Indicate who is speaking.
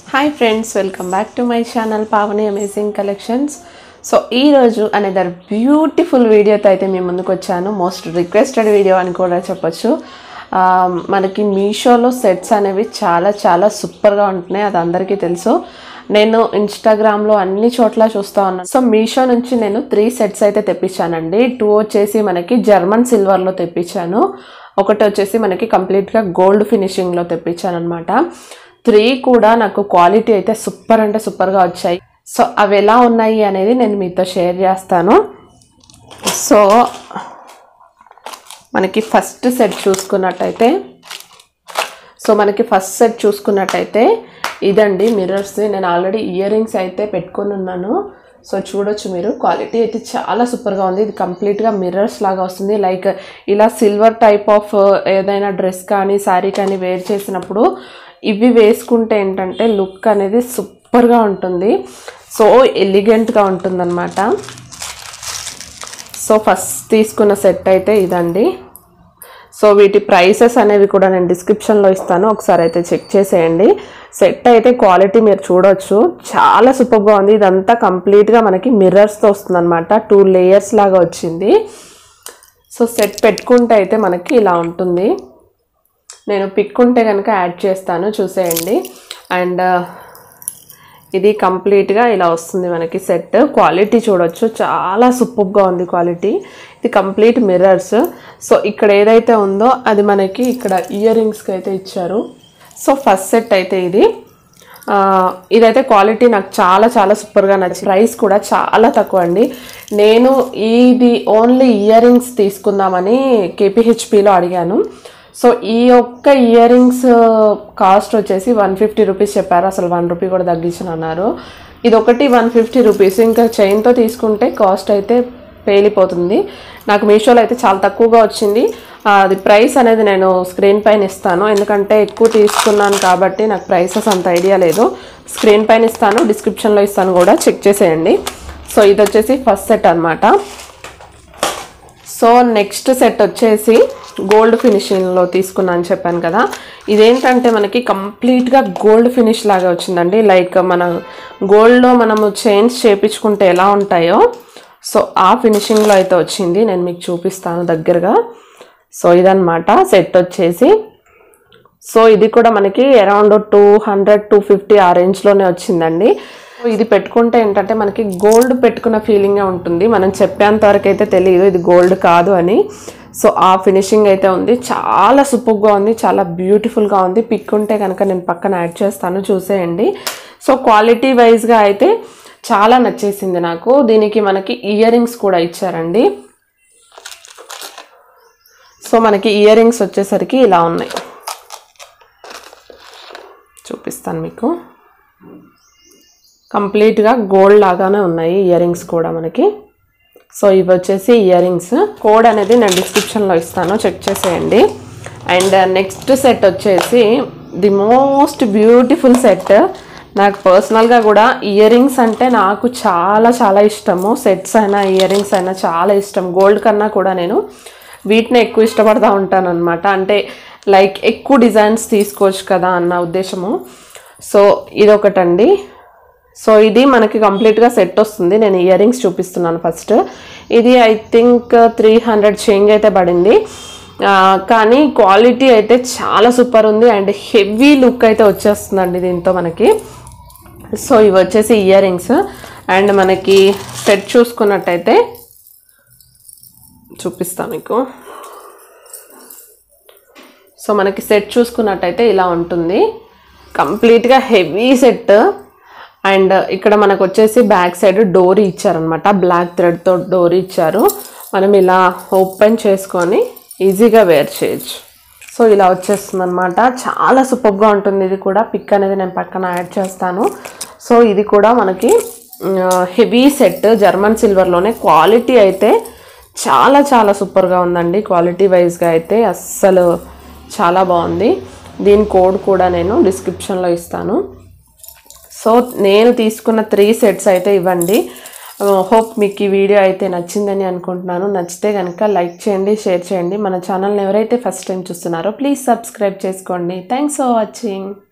Speaker 1: hi friends welcome back to my channel Pavani amazing collections so ఈరోజు another beautiful వీడియోతో అయితే మీ ముందుకు వచ్చాను మోస్ట్ రిక్వెస్టెడ్ వీడియో అని కూడా చెప్పొచ్చు ఆ, మనకి మీషోలో సెట్స్ అనేవి చాలా చాలా సూపర్గా ఉంటున్నాయి అది అందరికీ తెలుసు నేను ఇన్స్టాగ్రామ్లో అన్ని చోట్ల చూస్తూ ఉన్నాను సో మీషో నుంచి నేను త్రీ సెట్స్ అయితే తెప్పించానండి టూ వచ్చేసి మనకి జర్మన్ సిల్వర్లో తెప్పించాను ఒకటి వచ్చేసి మనకి కంప్లీట్గా గోల్డ్ ఫినిషింగ్లో తెప్పించాను అనమాట త్రీ కూడా నాకు క్వాలిటీ అయితే సూపర్ అంటే సూపర్గా వచ్చాయి సో అవి ఎలా ఉన్నాయి అనేది నేను మీతో షేర్ చేస్తాను సో మనకి ఫస్ట్ సెట్ చూసుకున్నట్టయితే సో మనకి ఫస్ట్ సెట్ చూసుకున్నట్టయితే ఇదండి మిర్రర్స్ నేను ఆల్రెడీ ఇయర్ రింగ్స్ అయితే పెట్టుకొని ఉన్నాను సో చూడొచ్చు మీరు క్వాలిటీ అయితే చాలా సూపర్గా ఉంది ఇది కంప్లీట్గా మిర్రర్స్ లాగా వస్తుంది లైక్ ఇలా సిల్వర్ టైప్ ఆఫ్ ఏదైనా డ్రెస్ కానీ శారీ కానీ వేర్ చేసినప్పుడు ఇవి వేసుకుంటే ఏంటంటే లుక్ అనేది సూపర్గా ఉంటుంది సో ఎలిగెంట్గా ఉంటుందన్నమాట సో ఫస్ట్ తీసుకున్న సెట్ అయితే ఇదండి సో వీటి ప్రైసెస్ అనేవి కూడా నేను డిస్క్రిప్షన్లో ఇస్తాను ఒకసారి అయితే చెక్ చేసేయండి సెట్ అయితే క్వాలిటీ మీరు చూడొచ్చు చాలా సూపర్గా ఉంది ఇదంతా కంప్లీట్గా మనకి మిర్రర్స్తో వస్తుందన్నమాట టూ లేయర్స్ లాగా వచ్చింది సో సెట్ పెట్టుకుంటే అయితే మనకి ఇలా ఉంటుంది నేను పిక్ ఉంటే కనుక యాడ్ చేస్తాను చూసేయండి అండ్ ఇది కంప్లీట్గా ఇలా వస్తుంది మనకి సెట్ క్వాలిటీ చూడొచ్చు చాలా సూపర్గా ఉంది క్వాలిటీ ఇది కంప్లీట్ మిర్రర్స్ సో ఇక్కడ ఏదైతే ఉందో అది మనకి ఇక్కడ ఇయర్ రింగ్స్కి అయితే ఇచ్చారు సో ఫస్ట్ సెట్ అయితే ఇది ఆ, ఇదైతే క్వాలిటీ నాకు చాలా చాలా సూపర్గా నచ్చింది ప్రైస్ కూడా చాలా తక్కువ అండి నేను ఇది ఓన్లీ ఇయర్ రింగ్స్ తీసుకుందామని కేపీహెచ్పిలో అడిగాను సో ఈ ఒక్క ఇయర్ రింగ్స్ కాస్ట్ వచ్చేసి వన్ ఫిఫ్టీ రూపీస్ చెప్పారు అసలు వన్ రూపీ కూడా తగ్గించను అన్నారు ఇది ఒకటి వన్ ఫిఫ్టీ రూపీస్ ఇంకా చైన్తో తీసుకుంటే కాస్ట్ అయితే పేలిపోతుంది నాకు మీషోలో అయితే చాలా తక్కువగా వచ్చింది ఆ, అది ప్రైస్ అనేది నేను స్క్రీన్ పైన ఇస్తాను ఎందుకంటే ఎక్కువ తీసుకున్నాను కాబట్టి నాకు ప్రైసెస్ అంత ఐడియా లేదు స్క్రీన్ పైన ఇస్తాను డిస్క్రిప్షన్లో ఇస్తాను కూడా చెక్ చేసేయండి సో ఇది వచ్చేసి ఫస్ట్ సెట్ అన్నమాట సో నెక్స్ట్ సెట్ వచ్చేసి గోల్డ్ ఫినిషింగ్లో తీసుకున్నాను చెప్పాను కదా ఇదేంటంటే మనకి కంప్లీట్గా గోల్డ్ ఫినిష్ లాగా వచ్చిందండి లైక్ మన గోల్డ్లో మనము చైన్స్ చేపించుకుంటే ఎలా ఉంటాయో సో ఆ ఫినిషింగ్లో అయితే వచ్చింది నేను మీకు చూపిస్తాను దగ్గరగా సో ఇదన్నమాట సెట్ వచ్చేసి సో ఇది కూడా మనకి around two hundred two fifty ఆ రేంజ్లోనే వచ్చిందండి సో ఇది పెట్టుకుంటే ఏంటంటే మనకి గోల్డ్ పెట్టుకున్న ఫీలింగే ఉంటుంది మనం చెప్పేంత వరకు అయితే తెలియదు ఇది గోల్డ్ కాదు అని సో ఆ ఫినిషింగ్ అయితే ఉంది చాలా సూపర్గా ఉంది చాలా బ్యూటిఫుల్గా ఉంది పిక్ ఉంటే కనుక నేను పక్కన యాడ్ చేస్తాను చూసేయండి సో క్వాలిటీ వైజ్గా అయితే చాలా నచ్చేసింది నాకు దీనికి మనకి ఇయర్ రింగ్స్ కూడా ఇచ్చారండి సో మనకి ఇయర్ రింగ్స్ వచ్చేసరికి ఇలా ఉన్నాయి చూపిస్తాను మీకు కంప్లీట్గా గోల్డ్ లాగానే ఉన్నాయి ఇయర్ రింగ్స్ కూడా మనకి సో ఇవి వచ్చేసి ఇయర్ రింగ్స్ కోడ్ అనేది నేను డిస్క్రిప్షన్లో ఇస్తాను చెక్ చేసేయండి అండ్ నెక్స్ట్ సెట్ వచ్చేసి ది మోస్ట్ బ్యూటిఫుల్ సెట్ నాకు పర్సనల్గా కూడా ఇయర్ రింగ్స్ అంటే నాకు చాలా చాలా ఇష్టము సెట్స్ అయినా ఇయర్ రింగ్స్ అయినా చాలా ఇష్టం గోల్డ్ కన్నా కూడా నేను వీటిని ఎక్కువ ఇష్టపడతా ఉంటాను అనమాట అంటే లైక్ ఎక్కువ డిజైన్స్ తీసుకోవచ్చు కదా అన్న ఉద్దేశము సో ఇదొకటండి సో ఇది మనకి కంప్లీట్గా సెట్ వస్తుంది నేను ఇయర్ రింగ్స్ చూపిస్తున్నాను ఫస్ట్ ఇది I think three hundred change అయితే పడింది ఆ, కానీ క్వాలిటీ అయితే చాలా సూపర్ ఉంది అండ్ హెవీ లుక్ అయితే వచ్చేస్తుందండి దీంతో మనకి సో ఇవి వచ్చేసి ఇయర్ రింగ్స్ అండ్ మనకి సెట్ చూసుకున్నట్టయితే చూపిస్తా మీకు సో మనకి సెట్ చూసుకున్నట్టయితే ఇలా ఉంటుంది కంప్లీట్గా హెవీ సెట్ అండ్ ఇక్కడ మనకు వచ్చేసి బ్యాక్ సైడ్ డోరీ ఇచ్చారనమాట బ్లాక్ థ్రెడ్తో డోరీ ఇచ్చారు మనం ఇలా ఓపెన్ చేసుకొని ఈజీగా వేర్ చేయొచ్చు సో ఇలా వచ్చేస్తుంది అనమాట చాలా సూపర్గా ఉంటుంది ఇది కూడా పిక్ అనేది నేను పక్కన యాడ్ చేస్తాను సో ఇది కూడా మనకి హెవీ సెట్ జర్మన్ సిల్వర్లోనే క్వాలిటీ అయితే చాలా చాలా సూపర్గా ఉందండి క్వాలిటీ వైజ్గా అయితే అస్సలు చాలా బాగుంది దీని కోడ్ కూడా నేను డిస్క్రిప్షన్లో ఇస్తాను సో నేను తీసుకున్న త్రీ సెట్స్ అయితే ఇవ్వండి హోప్ మీకు ఈ వీడియో అయితే నచ్చిందని అనుకుంటున్నాను నచ్చితే కనుక లైక్ చేయండి షేర్ చేయండి మన ఛానల్ని ఎవరైతే ఫస్ట్ టైం చూస్తున్నారో ప్లీజ్ సబ్స్క్రైబ్ చేసుకోండి థ్యాంక్స్ ఫర్ వాచింగ్